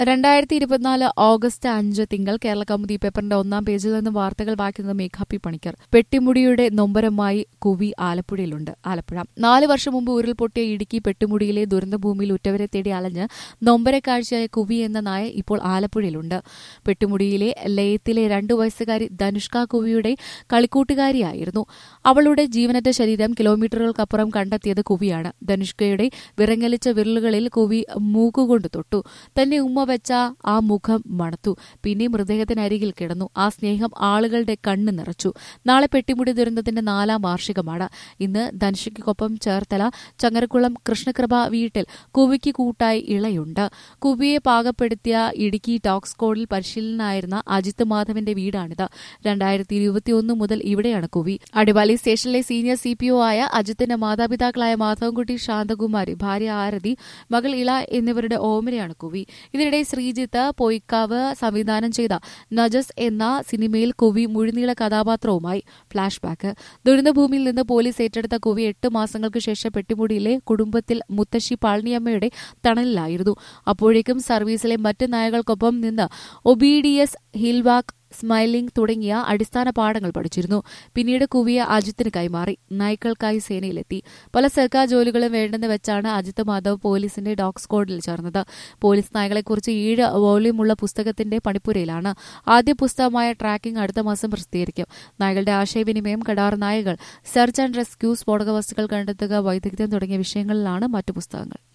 രണ്ടായിരത്തി ഇരുപത്തിനാല് ഓഗസ്റ്റ് അഞ്ച് തിങ്കൾ കേരള കൗമുദി പേപ്പറിന്റെ ഒന്നാം പേജിൽ നിന്ന് വാർത്തകൾ വായിക്കുന്നത് മേഘാപ്പി പണിക്കർ പെട്ടിമുടിയുടെ നൊമ്പരമായി കുവി ആലപ്പുഴയിലുണ്ട് ആലപ്പുഴ നാല് വർഷം മുമ്പ് ഉരുൾപൊട്ടിയ ഇടുക്കി പെട്ടിമുടിയിലെ ദുരന്തഭൂമിയിൽ ഉറ്റവരെ തേടി അലഞ്ഞ് നൊമ്പരക്കാഴ്ചയായ കുവി എന്ന നായ ഇപ്പോൾ ആലപ്പുഴയിലുണ്ട് പെട്ടിമുടിയിലെ ലയത്തിലെ രണ്ടു വയസ്സുകാരി ധനുഷ്ക കുവിയുടെ കളിക്കൂട്ടുകാരിയായിരുന്നു അവളുടെ ജീവനറ്റ ശരീരം കിലോമീറ്ററുകൾക്കപ്പുറം കണ്ടെത്തിയത് കുവിയാണ് ധനുഷ്കയുടെ വിറങ്ങലിച്ച വിരലുകളിൽ കുവി മൂക്കുകൊണ്ട് തൊട്ടു തന്റെ ഉമ്മ വെച്ച ആ മുഖം മണത്തു പിന്നെ മൃതദേഹത്തിനരികിൽ കിടന്നു ആ സ്നേഹം ആളുകളുടെ കണ്ണ് നിറച്ചു നാളെ പെട്ടിമുടി ദുരന്തത്തിന്റെ നാലാം വാർഷികമാണ് ഇന്ന് ധനുഷയ്ക്കൊപ്പം ചേർത്തല ചങ്ങരക്കുളം കൃഷ്ണകൃപ വീട്ടിൽ കുവിക്ക് കൂട്ടായി ഇളയുണ്ട് കുവിയെ പാകപ്പെടുത്തിയ ഇടുക്കി ടോക്സ് കോഡിൽ പരിശീലനായിരുന്ന അജിത് മാധവന്റെ വീടാണിത് രണ്ടായിരത്തി ഇരുപത്തിയൊന്ന് മുതൽ ഇവിടെയാണ് കുവി അടിവാലി സ്റ്റേഷനിലെ സീനിയർ സി പി ഒ ആയ അജിത്തിന്റെ മാതാപിതാക്കളായ മാധവൻകുട്ടി ശാന്തകുമാരി ഭാര്യ ആരതി മകൾ ഇള എന്നിവരുടെ ഓമനയാണ് കുവി ഇതിനിടെ ശ്രീജിത്ത് പൊയ്ക്കാവ് സംവിധാനം ചെയ്ത നജസ് എന്ന സിനിമയിൽ കുവി മുഴുനീള കഥാപാത്രവുമായി ഫ്ളാഷ് ബാക്ക് ദുരന്തഭൂമിയിൽ നിന്ന് പോലീസ് ഏറ്റെടുത്ത കുവി എട്ട് മാസങ്ങൾക്ക് ശേഷം പെട്ടിമുടിയിലെ കുടുംബത്തിൽ മുത്തശ്ശി പാൾണിയമ്മയുടെ തണലിലായിരുന്നു അപ്പോഴേക്കും സർവീസിലെ മറ്റ് നായകൾക്കൊപ്പം നിന്ന് ഒബീഡിയസ് ഹിൽവാക്ക് സ്മൈലിംഗ് തുടങ്ങിയ അടിസ്ഥാന പാഠങ്ങൾ പഠിച്ചിരുന്നു പിന്നീട് കുവിയ അജിത്തിന് കൈമാറി നായ്ക്കൾക്കായി സേനയിലെത്തി പല സർക്കാർ ജോലികളും വേണ്ടെന്ന് വെച്ചാണ് അജിത് മാധവ് പോലീസിന്റെ ഡോഗ് സ്ക്വാഡിൽ ചേർന്നത് പോലീസ് നായകളെക്കുറിച്ച് ഏഴ് വോള്യൂമുള്ള പുസ്തകത്തിന്റെ പണിപ്പുരയിലാണ് ആദ്യ പുസ്തകമായ ട്രാക്കിംഗ് അടുത്ത മാസം പ്രസിദ്ധീകരിക്കും നായകളുടെ ആശയവിനിമയം കടാർ നായകൾ സെർച്ച് ആൻഡ് റെസ്ക്യൂ സ്ഫോടക വസ്തുക്കൾ കണ്ടെത്തുക വൈദഗ്ധ്യം തുടങ്ങിയ വിഷയങ്ങളിലാണ് മറ്റു പുസ്തകങ്ങൾ